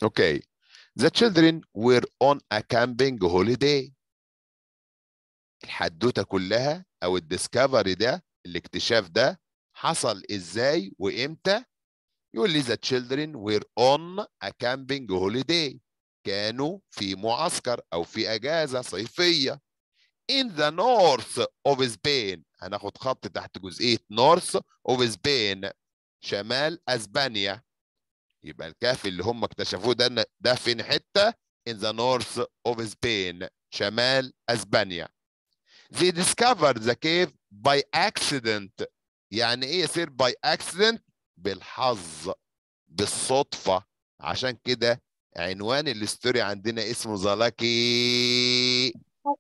Okay. The children were on a camping holiday. الحدوته كلها او الديسكفري ده الاكتشاف ده حصل ازاي وامتى؟ يقول لي the children were on a camping holiday. كانوا في معسكر او في اجازه صيفيه. In the north of Spain هناخد خط تحت جزئيه north of Spain شمال اسبانيا يبقى الكهف اللي هم اكتشفوه ده ده فين حته in the north of Spain شمال اسبانيا they discovered the cave by accident يعني ايه يصير by accident بالحظ بالصدفه عشان كده عنوان الاستوري عندنا اسمه زلاكي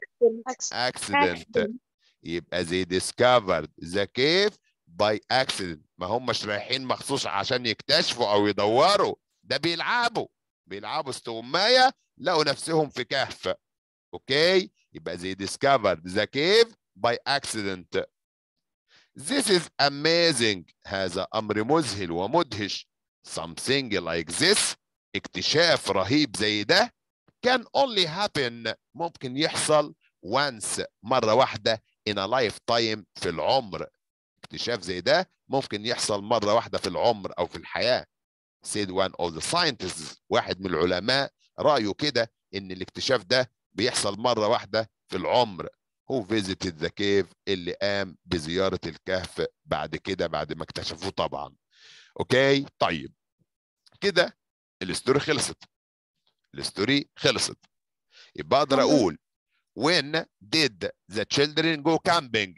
accident يبقى they discovered the cave by accident ما همش رايحين مخصوص عشان يكتشفوا او يدوروا ده بيلعبوا بيلعبوا استغمايه لقوا نفسهم في كهف اوكي يبقى they discovered the cave by accident This is amazing هذا امر مذهل ومدهش something like this اكتشاف رهيب زي ده can only happen ممكن يحصل once مرة واحدة in a lifetime في العمر اكتشاف زي ده ممكن يحصل مرة واحدة في العمر أو في الحياة said one of the scientists واحد من العلماء رأيه كده إن الاكتشاف ده بيحصل مرة واحدة في العمر who visited the cave اللي قام بزيارة الكهف بعد كده بعد ما اكتشفوه طبعا اوكي طيب كده الستوري خلصت الستوري خلصت يبقى اقدر اقول when did the children go camping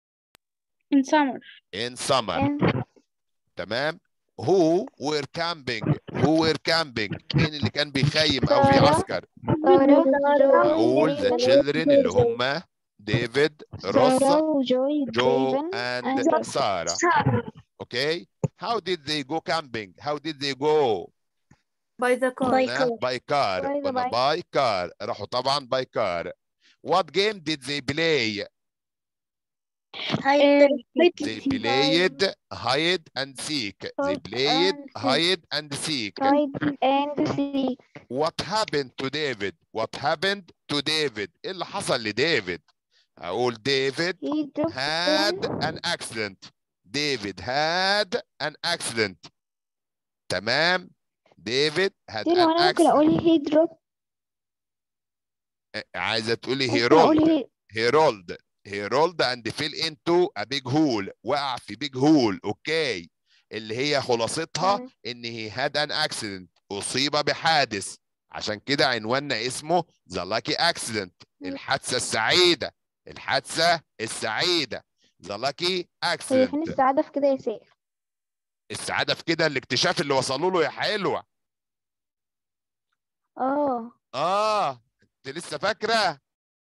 In summer. in summer تمام who were camping who were camping مين اللي كان بيخيم او في عسكر اقول the children اللي هم ديفيد روس وجوي جو دريفن and سارة okay how did they go camping how did they go By the car. By قلنا car. by car By the قلنا bike. by car راحوا طبعا by car what game did they play Uh, they played hide and seek they Hide played and seek. hide and seek hide and seek what happened to David what happened to David ايه اللي حصل لديفيد اقول ديفيد he dropped had in an accident David had an accident تمام ديفيد had دي an لو انا ممكن accident اقول he dropped عايزه تقولي he ممكن اقول rolled he he rolled he rolled and fell into a big hole وقع في big hole اوكي اللي هي خلاصتها تمام. ان he had an accident اصيب بحادث عشان كده عنواننا اسمه the lucky accident مم. الحادثه السعيده الحادثه السعيده the lucky هي فين accident السعادة في كده يا سيف السعاده في كده الاكتشاف اللي وصلوا له يا حلوه اه اه انت لسه فاكره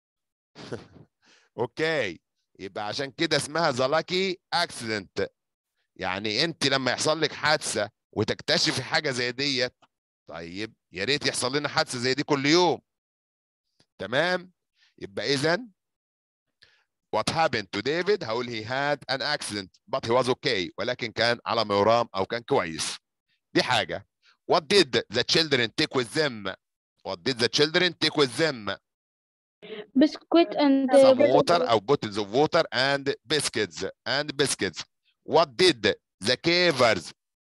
اوكي يبقى عشان كده اسمها زلاكي اكسيدنت يعني انت لما يحصل لك حادثه وتكتشفي حاجه زي ديت طيب يا ريت يحصل لنا حادثه زي دي كل يوم تمام يبقى اذا what happened to David هقول he had an accident but he was okay ولكن كان على ما يرام او كان كويس دي حاجه what did the children take with them what did the children take with them biscuit and some uh, water او bottles of water and biscuits and biscuits what did the cavers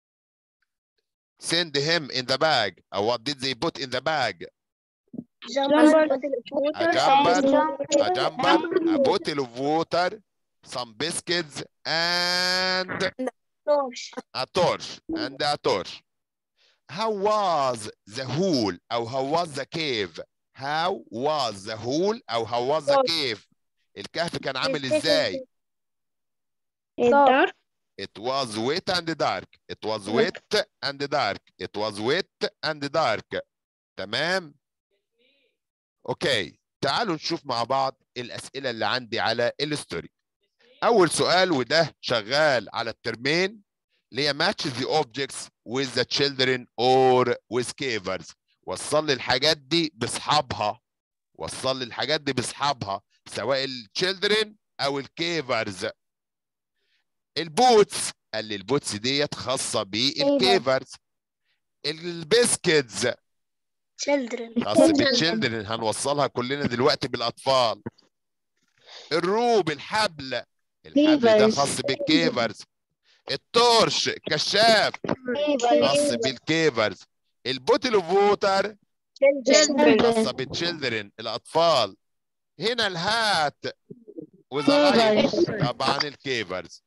send him in the bag or what did they put in the bag jumper, a jumper a jumper a bottle of water some biscuits and a torch and a torch how was the hole or how was the cave how was the hole or how was the cave الكهف كان عامل ازاي dark It was wet and dark. It was wet and dark. It was wet and dark. تمام؟ اوكي تعالوا نشوف مع بعض الأسئلة اللي عندي على الستوري. أول سؤال وده شغال على الترمين اللي هي match the objects with the children or with cavers. وصل لي الحاجات دي بأصحابها. وصل لي الحاجات دي بأصحابها سواء الشيلدرن أو الكيفرز. البوتس قال لي البوتس ديت خاصه بالكيفرز البسكتز children خاص بالتشيلدرن هنوصلها كلنا دلوقتي بالاطفال الروب الحبل الحبل ده Cavers. خاص بالكيفرز التورش الكشاف خاص بالكيفرز البوتل اوف ووتر خاصه بالتشيلدرن الاطفال هنا الهات وزراير Cavers. طبعا الكيفرز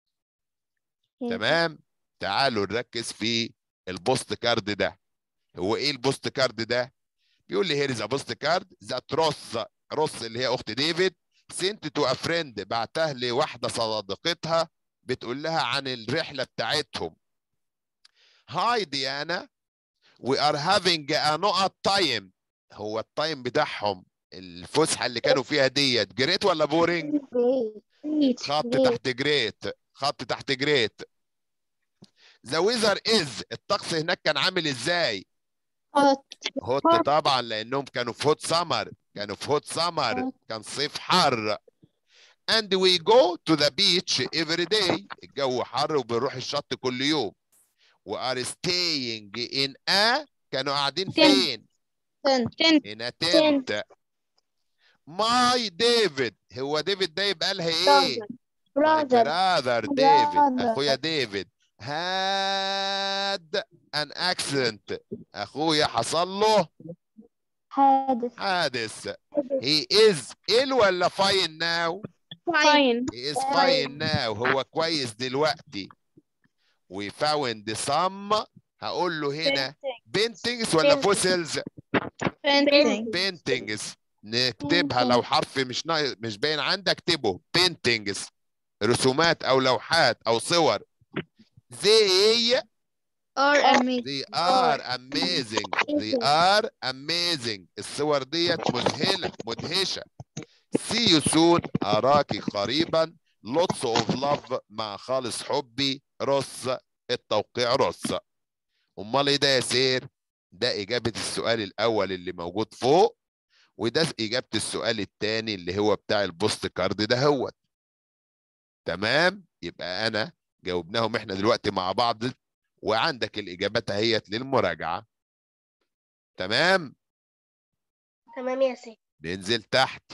تمام تعالوا نركز في البوست كارد ده هو ايه البوست كارد ده بيقول لي هيرز بوست كارد ذات روس روس اللي هي اخت ديفيد سنت تو ا فريند بعتها لواحده صديقتها بتقول لها عن الرحله بتاعتهم هاي ديانا وي ار هافينج ا نقط تايم هو التايم بتاعهم الفسحه اللي كانوا فيها ديت جريت ولا بورينج خط تحت جريت خط تحت جريت ذا ويزر از الطقس هناك كان عامل ازاي هوت طبعا لانهم كانوا في هوت سمر كانوا في هوت سمر كان صيف حر and we go to the beach every day الجو حر وبنروح الشط كل يوم we are staying in a كانوا قاعدين فين tent in a tent ماي ديفيد هو ديفيد ده يبقى لها ايه brother براذر ديفيد Brother. اخويا ديفيد had an accident اخويا حصل له حادث حادث he is ill ولا fine now fine he is fine now هو كويس دلوقتي we found some هقول له هنا paintings ولا fossils painting paintings نكتبها لو حرف مش نا... مش باين عندك اكتبه paintings رسومات او لوحات او صور they or amazing they are amazing they are amazing الصور ديت مذهلة مدهشة see you soon أراك قريبا lots of love مع خالص حبي رص التوقيع رص أمال إيه ده يا سير ده إجابة السؤال الأول اللي موجود فوق وده إجابة السؤال الثاني اللي هو بتاع البوست كارد ده هو تمام يبقى أنا جاوبناهم إحنا دلوقتي مع بعض وعندك الإجابات اهيت للمراجعة تمام تمام يا سيد ننزل تحت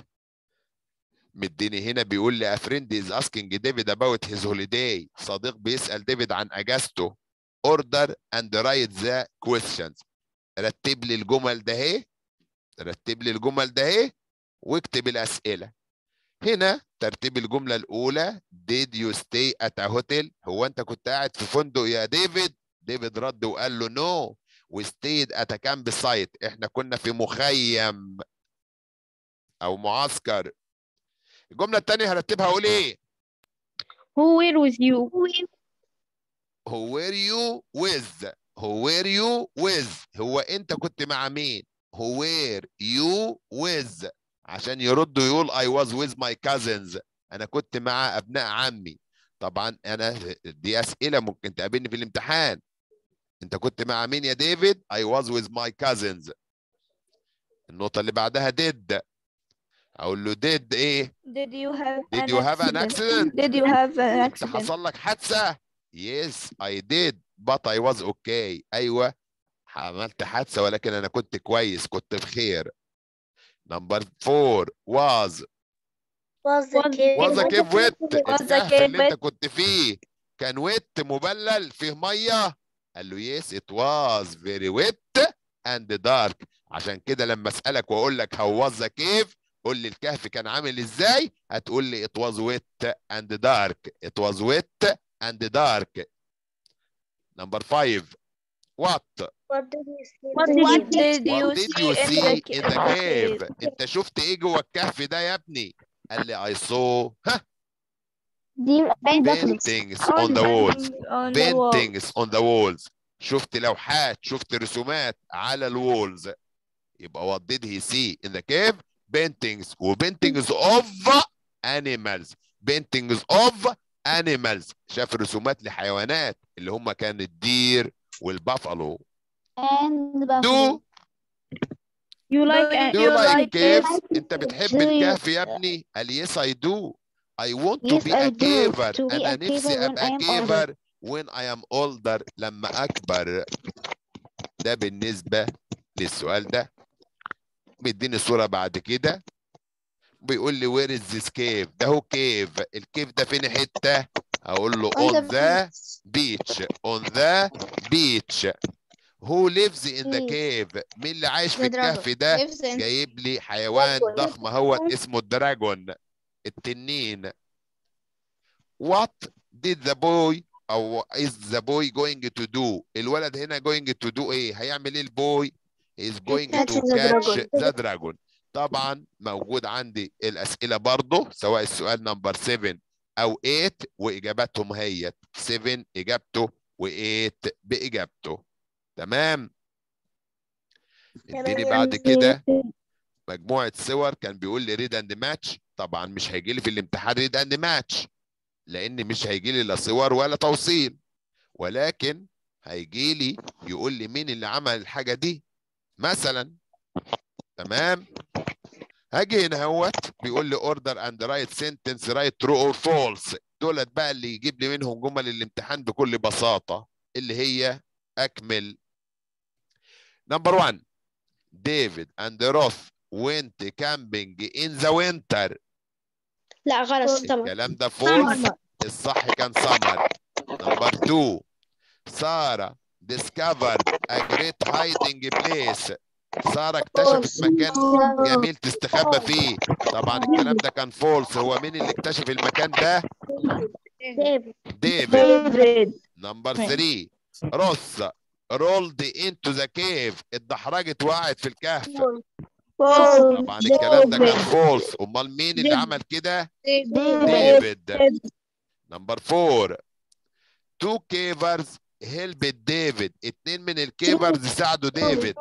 مديني هنا بيقول لي a friend is asking David about his holiday صديق بيسأل ديفيد عن اجازته order and write the questions رتب لي الجمل ده اهي رتب لي الجمل ده اهي واكتب الأسئلة هنا ترتيب الجملة الأولى did you stay at a hotel هو أنت كنت قاعد في فندق يا ديفيد ديفيد رد وقال له no we stayed at a camp site احنا كنا في مخيم أو معسكر الجملة الثانية هرتبها أقول إيه who were with you who were you with who were you with هو أنت كنت مع مين who were you with عشان يرد يقول I was with my cousins أنا كنت مع أبناء عمي طبعا أنا دي أسئلة ممكن تقابلني في الامتحان أنت كنت مع مين يا ديفيد I was with my cousins النقطة اللي بعدها did أقول له did إيه Did you have Did an you have an accident? Did you have an أنت accident? حصل لك حادثة Yes I did but I was okay أيوة عملت حادثة ولكن أنا كنت كويس كنت بخير نمبر فور was was the cave was the cave wet Was the الكهف cave اللي انت wet? كنت فيه كان ويت مبلل فيه ميه قال له يس ات واز فيري ويت اند دارك عشان كده لما اسالك واقول لك هاو واز ذا كيف قول لي الكهف كان عامل ازاي هتقول لي ات واز ويت اند دارك ات واز ويت اند دارك نمبر 5 وات what did you see What in the did cave? you What did see you in see the in the cave? cave انت شفت ايه جوه الكهف ده يا ابني قال لي I saw ها deer and ducklings paintings on the walls On the wall. paintings on the walls شفت لوحات شفت رسومات على الوولز يبقى what did he see in the cave paintings و paintings of animals paintings of animals شاف رسومات لحيوانات اللي هم كان الدير والبافالو and do buffalo you like Do an do you you like like caves caves? انت بتحب Do you- الكهف يا ابني قال yes I do I want to Yes, be I a do. caver To be انا a نفسي caver when ابقى I am caver when I am older لما اكبر ده بالنسبة للسؤال ده بيديني صورة بعد كده بيقول لي وير از ذيس كيف ده هو كيف الكيف ده فين حتة هقول له On on the the beach on the beach who lives in the Beach. cave مين اللي عايش في The dragon. الكهف ده Lives in- جايب لي حيوان ضخم هو اسمه الدراجون التنين what did the boy او is the boy going to do الولد هنا going to do ايه هيعمل ايه البوي is going catch to the catch dragon. the dragon طبعا موجود عندي الاسئله برضه سواء السؤال نمبر 7 او 8 واجاباتهم هي 7 اجابته و8 باجابته تمام اديني تمام. بعد كده مجموعه صور كان بيقول لي ريد اند ماتش طبعا مش هيجي لي في الامتحان ريد اند ماتش لان مش هيجي لي لا صور ولا توصيل ولكن هيجي لي يقول لي مين اللي عمل الحاجه دي مثلا تمام هاجي هنا اهوت بيقول لي اوردر اند رايت سنتنس رايت ترو اور فولس دولت بقى اللي يجيب لي منهم جمل الامتحان بكل بساطه اللي هي اكمل نمبر 1 ديفيد اند روث went camping in the winter لا غلط سمر الكلام ده فولس الصح كان سمر نمبر 2 سارة discovered a great hiding place سارة اكتشفت مكان جميل تستخبى فيه طبعا الكلام ده كان فولس هو مين اللي اكتشف المكان ده ديفيد ديفيد ديفيد نمبر 3 روس رولد انتو ذا كيف اتدحرجت وقعت في الكهف طبعا الكلام ده كان فولس امال مين اللي عمل كده ديفيد نمبر 4 تو كيفرز هيلبت ديفيد اتنين من الكيفرز ساعدوا ديفيد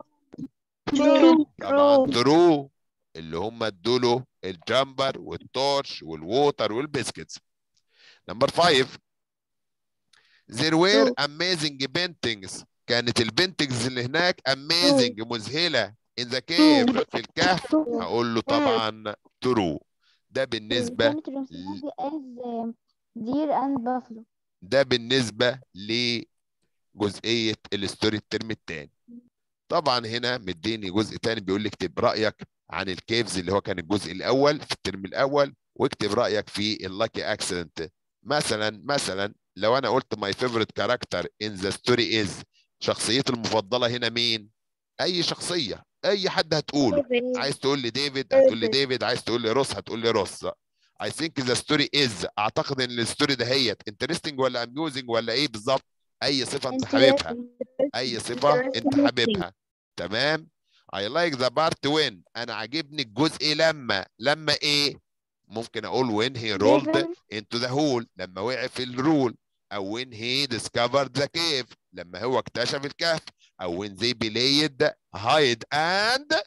طبعا ترو اللي هم ادوا له الجامبر والتورش والووتر والبسكتس نمبر 5 there were amazing paintings كانت البينتنجز اللي هناك amazing مذهله in the cave في الكهف هقول له طبعا ترو ده بالنسبه as deer and buffalo ده بالنسبه لجزئيه الستوري الترم الثاني طبعا هنا مديني جزء تاني بيقول لي اكتب رايك عن الكيفز اللي هو كان الجزء الاول في الترم الاول واكتب رايك في اللاكي اكسيدنت مثلا مثلا لو انا قلت ماي فيفورت كاركتر ان ذا ستوري از شخصيتي المفضله هنا مين اي شخصيه اي حد هتقوله عايز تقول لي ديفيد هتقول لي ديفيد عايز تقول لي روس هتقول لي روس I think the story is اعتقد ان الستوري دهيت انترستنج ولا amusing ولا ايه بالظبط اي صفه انت حاببها اي صفه انت حاببها تمام I like the part when انا عاجبني الجزء لما لما ايه ممكن اقول when he rolled into the hole لما وقع في الرول او when he discovered the cave لما هو اكتشف الكهف او when they played hide and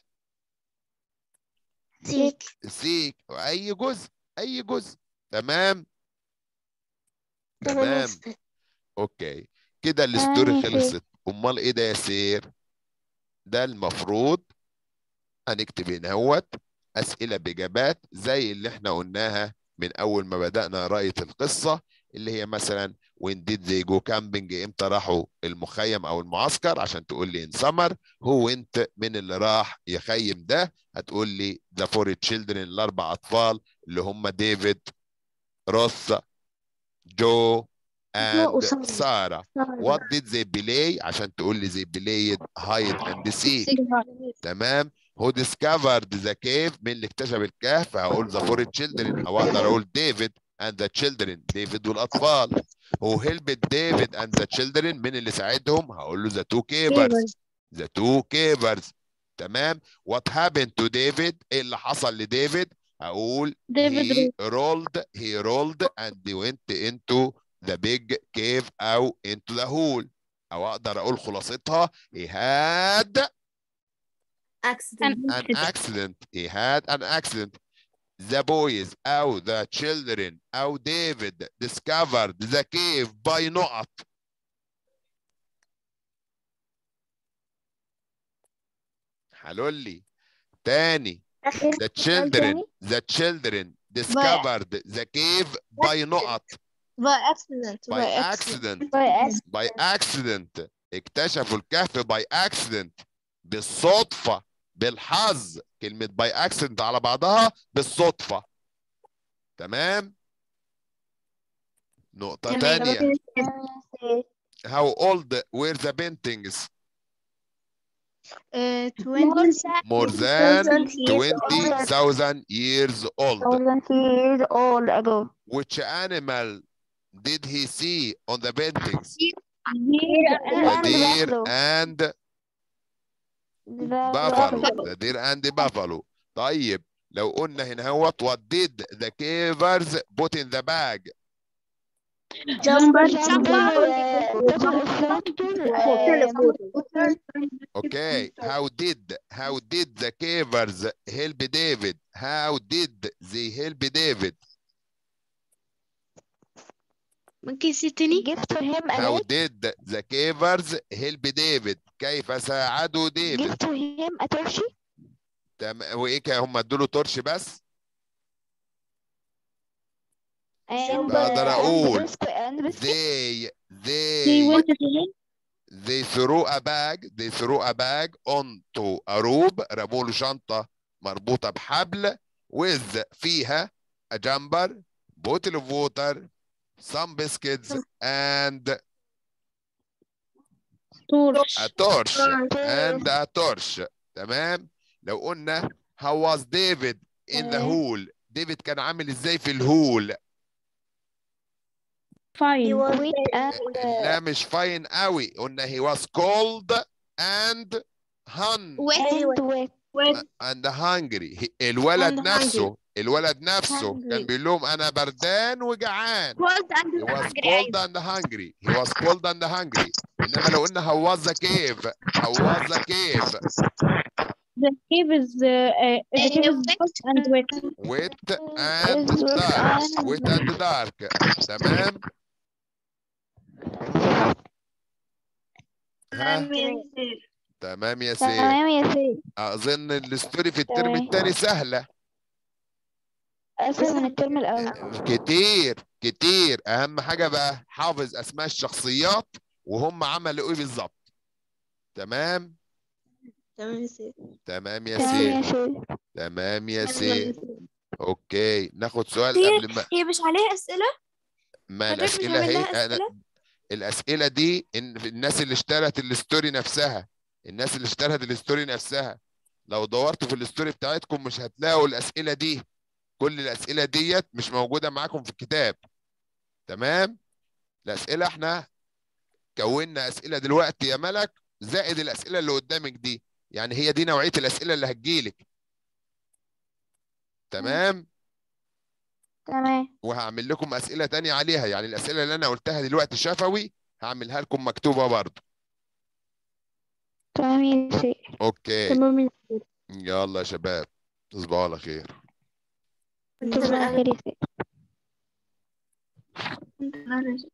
سيك seek اي جزء اي جزء تمام تمام تمام اوكي كده الستوري تمام يا سير. خلصت امال ايه ده يا سير ده المفروض هنكتب هنا اهوت اسئله باجابات زي اللي احنا قلناها من اول ما بدانا قرايه القصه اللي هي مثلا وين ديد زي جو كامبينج امتى راحوا المخيم او المعسكر عشان تقول لي ان سمر هو انت من اللي راح يخيم ده هتقول لي ذا فور تشيلدرن الاربع اطفال اللي هم ديفيد روس جو اند وسارة. ساره وات ديد زي بلاي عشان تقول لي زي بلايد هايد اند سيك تمام هو ديسكفرد ذا كيف مين اللي اكتشف الكهف هقول ذا فور تشيلدرن او اقدر اقول ديفيد اند ذا تشيلدرن ديفيد والاطفال هو هيلبت ديفيد اند ذا تشيلدرن مين اللي ساعدهم هقول له ذا تو كيفرز ذا تو كيفرز تمام وات هابن تو ديفيد ايه اللي حصل لديفيد هقول ديفيد he rolled he rolled and he went into the big cave او into the hole او اقدر اقول خلاصتها he had accident an accident he had an accident the boys او the children او David discovered the cave by نقط حلول لي تاني the children the children discovered the cave by نقط by accident by accident by as by accident اكتشفوا الكهف by accident بالصدفة بالحظ كلمة باي اكسنت على بعضها بالصدفة تمام نقطة تمام. تانية تمام يا سيد how old were the paintings Uh, More 20 more than years 20,000 years old thousand years old ago. which animal did he see on the paintings Deer the and deer buffalo. and The buffalo buffalo. the deer and buffalo طيب لو قلنا هنا هوت what did the cavers put in the bag jumper Jumper, uh, jumper, okay how did how did the cavers help David how did they help David ممكن يصير تاني give to him a how net, did the cavers help David كيف ساعدوا give ديفيد to him a torch, تمام وايه كان هم ادوا له تورش بس and بقدر uh, أقول and biscuit and biscuit. they he they went to him they threw a bag they threw a bag onto a rope رموا له شنطة مربوطة بحبل with فيها a jumper bottle of water some biscuits and torch a torch and a torch تمام لو قلنا how was David in the تمام. hole ديفيد كان عامل ازاي في الهول fine Sweet and uh, لا مش فاين قوي قلنا he was cold and hung and wet. and hungry He- الولد And نفسه الولد نفسه كان Hungry. بيقول لهم انا بردان وجعان cold and he was hungry cold and hungry he was cold and hungry انما لو قلنا how was the cave how was the cave The cave is uh, uh, the cave is hot and wet. wet and Is wet dark and- wet and dark تمام ها تمام يا سيد تمام يا سيد اظن الستوري في الترم تمام. الثاني سهله أسهل من الترم الأول كتير كتير اهم حاجه بقى حافظ اسماء الشخصيات وهم عملوا ايه بالظبط تمام تمام يا سيد تمام يا تمام يا سيد سيد تمام يا سيد اوكي ناخد سؤال هي- قبل ما هي مش عليها أسئلة؟ ما حضرتك مش الاسئله عامل هي لها أنا أسئلة؟ الاسئله دي إن الناس اللي اشترت الستوري نفسها الناس اللي اشترت الستوري نفسها لو دورتوا في الستوري بتاعتكم مش هتلاقوا الاسئله دي كل الاسئله ديت مش موجوده معاكم في الكتاب تمام الاسئله احنا كونا اسئله دلوقتي يا ملك زائد الاسئله اللي قدامك دي يعني هي دي نوعيه الاسئله اللي هتجيلك تمام تمام وهعمل لكم اسئله تانية عليها يعني الاسئله اللي انا قلتها دلوقتي شفوي هعملها لكم مكتوبه برضه تمام يا سيد اوكي تمام يا يلا يا شباب تصبحوا على خير تصبح على خير يا سيد سيد